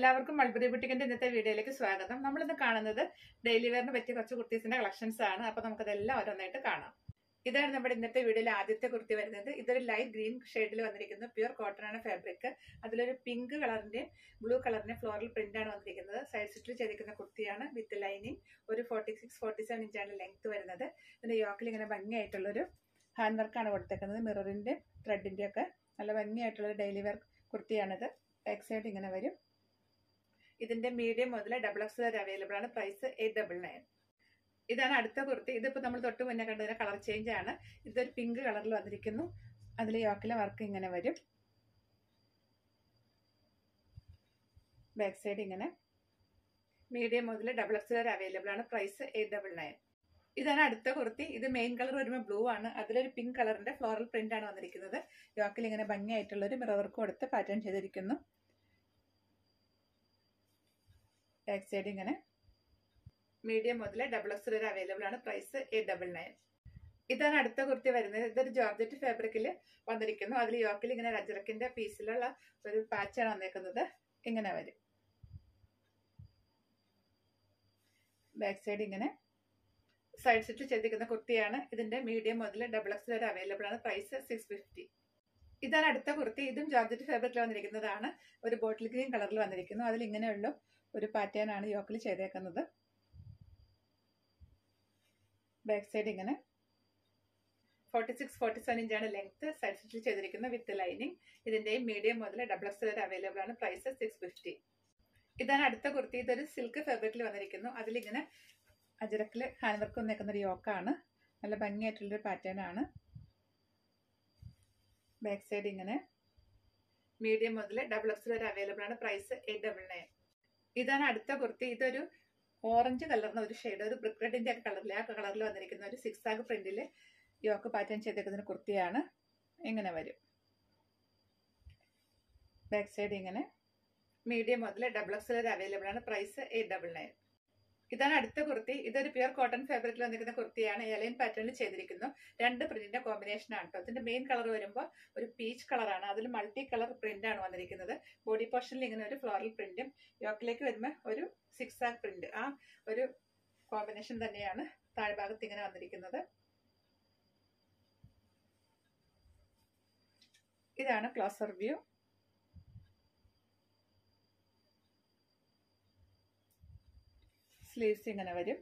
എല്ലാവർക്കും മൾബറി ബുട്ടിക്കിന്റെ ഇന്നത്തെ വീഡിയോയിലേക്ക് സ്വാഗതം നമ്മളിന്ന് കാണുന്നത് ഡെയിലി വെയറിന് പറ്റിയ കുറച്ച് കുർത്തീസിന്റെ കളക്ഷൻസ് ആണ് അപ്പൊ നമുക്കതെല്ലാം ഓരോന്നായിട്ട് കാണാം ഇതാണ് നമ്മുടെ ഇന്നത്തെ വീഡിയോയിലെ ആദ്യത്തെ കുർത്തി വരുന്നത് ഇതൊരു ലൈറ്റ് ഗ്രീൻ ഷെയ്ഡിൽ വന്നിരിക്കുന്ന പ്യുർ കോട്ടൺ ആണ് ഫാബ്രിക് അതിലൊരു പിങ്ക് കളറിന്റെ ബ്ലൂ കളറിന്റെ ഫ്ലോറൽ പ്രിന്റ് ആണ് വന്നിരിക്കുന്നത് സൈഡ് സ്റ്റിച്ചിൽ ചെയ്തിരിക്കുന്ന കുർത്തിയാണ് വിത്ത് ലൈനിങ് ഒരു ഫോർട്ടി സിക്സ് ഫോർട്ടി സെവൻ ഇഞ്ചാണ് ലെങ്ത് വരുന്നത് ഇതിന്റെ യോക്കിൽ ഇങ്ങനെ ഭംഗിയായിട്ടുള്ളൊരു ഹാൻഡ് വർക്കാണ് കൊടുത്തേക്കുന്നത് മിററിന്റെ ത്രെഡിന്റെ ഒക്കെ നല്ല ഭംഗിയായിട്ടുള്ള ഡെയിലി വെയർ കുർത്തിയാണിത് ബാക്ക് സൈഡ് ഇങ്ങനെ വരും ഇതിന്റെ മീഡിയം മുതൽ ഡബിൾ എക്സ് വരെ അവൈലബിൾ ആണ് പ്രൈസ് എയ്റ്റ് ഡബിൾ നയൻ ഇതാണ് അടുത്ത കുർത്തി ഇതിപ്പോൾ നമ്മൾ തൊട്ട് മുന്നേ കണ്ടതിന് കളർ ചേഞ്ച് ആണ് ഇതൊരു പിങ്ക് കളറിൽ വന്നിരിക്കുന്നു അതിൽ യോക്കിലെ വർക്ക് ഇങ്ങനെ വരും ബാക്ക് സൈഡ് ഇങ്ങനെ മീഡിയം മുതൽ ഡബിൾ എക്സ് വരെ അവൈലബിൾ ആണ് പ്രൈസ് എയ്റ്റ് ഡബിൾ നയൻ ഇതാണ് അടുത്ത കുർത്തി ഇത് മെയിൻ കളർ വരുമ്പോൾ ബ്ലൂ ആണ് അതിലൊരു പിങ്ക് കളറിന്റെ ഫ്ലോറൽ പ്രിന്റ് ആണ് വന്നിരിക്കുന്നത് യോക്കിൽ ഇങ്ങനെ ഭംഗിയായിട്ടുള്ള ഒരു മിറർ വർക്ക് കൊടുത്ത് പാറ്റേൺ ചെയ്തിരിക്കുന്നു ബാക്ക് സൈഡ് ഇങ്ങനെ മീഡിയം മുതൽ ഡബിൾ എക്സ് വരെ അവൈലബിൾ ആണ് പ്രൈസ് എയ്റ്റ് ഡബിൾ നയൻ ഇതാണ് അടുത്ത കുർത്തി വരുന്നത് ഇതൊരു ജോർജറ്റ് ഫാബ്രിക്കിൽ വന്നിരിക്കുന്നു അതിൽ യോക്കിൽ ഇങ്ങനെ രജറക്കിന്റെ പീസിലുള്ള ഒരു പാച്ചാണ് വന്നേക്കുന്നത് ഇങ്ങനെ വരും ബാക്ക് സൈഡ് ഇങ്ങനെ സൈഡ് സ്റ്റിച്ച് ചെയ്തിരിക്കുന്ന കുർത്തിയാണ് ഇതിന്റെ മീഡിയം മുതൽ ഡബിൾ എക്സ് വരെ അവൈലബിൾ ആണ് പ്രൈസ് സിക്സ് ഫിഫ്റ്റി ഇതാണ് അടുത്ത കുർത്തി ഇതും ജോർജറ്റ് ഫാബ്രിക്കിൽ വന്നിരിക്കുന്നതാണ് ഒരു ബോട്ടിൽ ഗ്രീൻ കളറിൽ വന്നിരിക്കുന്നു അതിൽ ഇങ്ങനെയുള്ള ഒരു പാറ്റേൺ ആണ് യോക്കിൽ ചെയ്തേക്കുന്നത് ബാക്ക് സൈഡ് ഇങ്ങനെ ഫോർട്ടി സിക്സ് ഫോർട്ടി സെവൻ ഇഞ്ചാണ് ലെങ്ത് സൈഡ് സ്റ്റിച്ചിൽ ചെയ്തിരിക്കുന്നത് വിത്ത് ലൈനിങ് ഇതിന്റെയും മീഡിയം മുതൽ ഡബിൾ എക്സ് വരെ അവൈലബിൾ ആണ് പ്രൈസ് സിക്സ് ഫിഫ്റ്റി ഇതാണ് അടുത്ത കുർത്തി ഇതൊരു സിൽക്ക് ഫാബ്രിക്കിൽ വന്നിരിക്കുന്നു അതിലിങ്ങനെ അജരക്കിൽ ഹാൻഡ് വർക്ക് വന്നേക്കുന്ന ഒരു യോക്കാണ് നല്ല ഭംഗിയായിട്ടുള്ളൊരു പാറ്റേൺ ആണ് ബാക്ക് സൈഡ് ഇങ്ങനെ മീഡിയം മുതൽ ഡബിൾ എക്സ് വരെ അവൈലബിൾ ആണ് പ്രൈസ് എയ്റ്റ് ഡബിൾ നയൻ ഇതാണ് അടുത്ത കുർത്തി ഇതൊരു ഓറഞ്ച് കളറിന് ഒരു ഷെയ്ഡ് ഒരു ബ്രിക്ക് റെഡിന്റെ ഒക്കെ കളറിൽ ആ കളറിൽ വന്നിരിക്കുന്ന ഒരു സിക്സ് ആഗ് പ്രിന്റിൽ യോക്ക് പാറ്റേൺ ചെയ്തേക്കുന്ന കുർത്തിയാണ് ഇങ്ങനെ വരും ബാക്ക് സൈഡ് ഇങ്ങനെ മീഡിയം മുതൽ ഡബിൾ എക്സ് വരെ അവൈലബിൾ ആണ് പ്രൈസ് എയ്റ്റ് ഡബിൾ നയൻ ഇതാണ് അടുത്ത കുർത്തി ഇതൊരു പ്യുർ കോട്ടൺ ഫാബ്രിക്കിൽ വന്നിരിക്കുന്ന കുർത്തിയാണ് എലൈൻ പാറ്റേണിൽ ചെയ്തിരിക്കുന്നു രണ്ട് പ്രിന്റിന്റെ കോമ്പിനേഷൻ ആണ് കേട്ടോ ഇതിന്റെ മെയിൻ കളർ വരുമ്പോൾ ഒരു പീച്ച് കളറാണ് അതിൽ മൾട്ടി കളർ പ്രിന്റ് ആണ് വന്നിരിക്കുന്നത് ബോഡി പോർഷനിൽ ഇങ്ങനെ ഒരു ഫ്ലോറൽ പ്രിന്റും യോക്കിലേക്ക് വരുമ്പോൾ ഒരു സിക്സ് ആഗ് പ്രിന്റ് ആ ഒരു കോമ്പിനേഷൻ തന്നെയാണ് താഴ്ഭാഗത്ത് ഇങ്ങനെ വന്നിരിക്കുന്നത് ഇതാണ് ക്ലോസർ വ്യൂ സ്ലീവ്സ് ഇങ്ങനെ വരും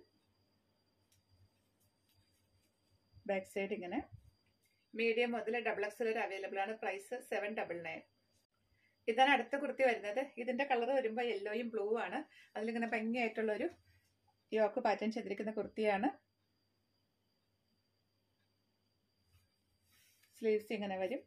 ബാക്ക് സൈഡ് ഇങ്ങനെ മീഡിയം മുതൽ ഡബിൾ എക്സ് വരെ അവൈലബിൾ ആണ് പ്രൈസ് സെവൻ ഡബിൾ നയൻ ഇതാണ് അടുത്ത കുർത്തി വരുന്നത് ഇതിന്റെ കളർ വരുമ്പോൾ യെല്ലോയും ബ്ലൂ ആണ് അതിലിങ്ങനെ ഭംഗിയായിട്ടുള്ള ഒരു യോക്ക് പാറ്റേൺ ചെയ്തിരിക്കുന്ന കുർത്തിയാണ് സ്ലീവ്സ് ഇങ്ങനെ വരും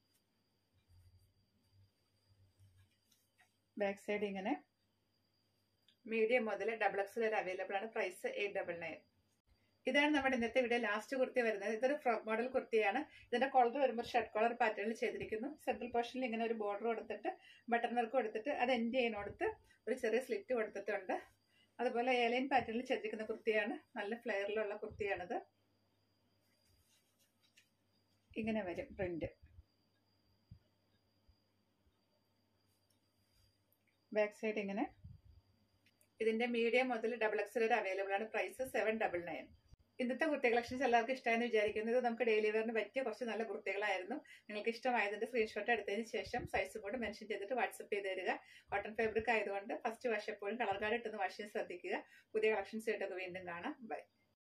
ബാക്ക് സൈഡ് ഇങ്ങനെ മീഡിയം മുതൽ ഡബിൾ എക്സ് വരെ അവൈലബിൾ ആണ് പ്രൈസ് എയ്റ്റ് ഡബിൾ നയൻ ഇതാണ് നമ്മുടെ ഇന്നത്തെ ഇവിടെ ലാസ്റ്റ് കുർത്തി വരുന്നത് ഇതൊരു ഫ്രോക്ക് മോഡൽ കുർത്തിയാണ് ഇതിന്റെ കോളർ വരുമ്പോൾ ഷർട്ട് കോളർ പാറ്റേണിൽ ചെയ്തിരിക്കുന്നു സെൻട്രൽ പോർഷനിൽ ഇങ്ങനെ ഒരു ബോർഡർ കൊടുത്തിട്ട് ബട്ടൺ വർക്ക് കൊടുത്തിട്ട് അത് എൻഡ് ചെയ്യുന്നിടത്ത് ഒരു ചെറിയ സ്ലിറ്റ് കൊടുത്തിട്ടുണ്ട് അതുപോലെ ഏലൈൻ പാറ്റേണിൽ ചെയ്തിരിക്കുന്ന കുർത്തിയാണ് നല്ല ഫ്ലെയറിലുള്ള കുർത്തിയാണിത് ഇങ്ങനെ വരും പ്രിന്റ് ബാക്ക് സൈഡ് ഇങ്ങനെ ഇതിന്റെ മീഡിയം മുതൽ ഡബിൾ എക്സ് വരെ അവൈലബിൾ ആണ് പ്രൈസ് സെവൻ ഡബിൾ നയൻ ഇന്നത്തെ കുർത്തി കളക്ഷൻസ് എല്ലാവർക്കും ഇഷ്ടമായെന്ന് വിചാരിക്കുന്നു ഇത് നമുക്ക് ഡെയിലി വെയറിന് പറ്റിയ കുറച്ച് നല്ല കുർത്തികളായിരുന്നു നിങ്ങൾക്ക് ഇഷ്ടമായതിന്റെ സ്ക്രീൻഷോട്ട് എടുത്തതിന് ശേഷം സൈസും കൂടെ മെൻഷൻ ചെയ്തിട്ട് വാട്സപ്പ് ചെയ്ത് തരിക കോട്ടൺ ഫാബ്രിക് ആയതുകൊണ്ട് ഫസ്റ്റ് വാഷ് എപ്പോഴും കളർ കാർഡ് ഇട്ടുന്ന വാഷ് ചെയ്യാൻ ശ്രദ്ധിക്കുക പുതിയ കളക്ഷൻസ് ആയിട്ടൊക്കെ വീണ്ടും കാണാം ബൈ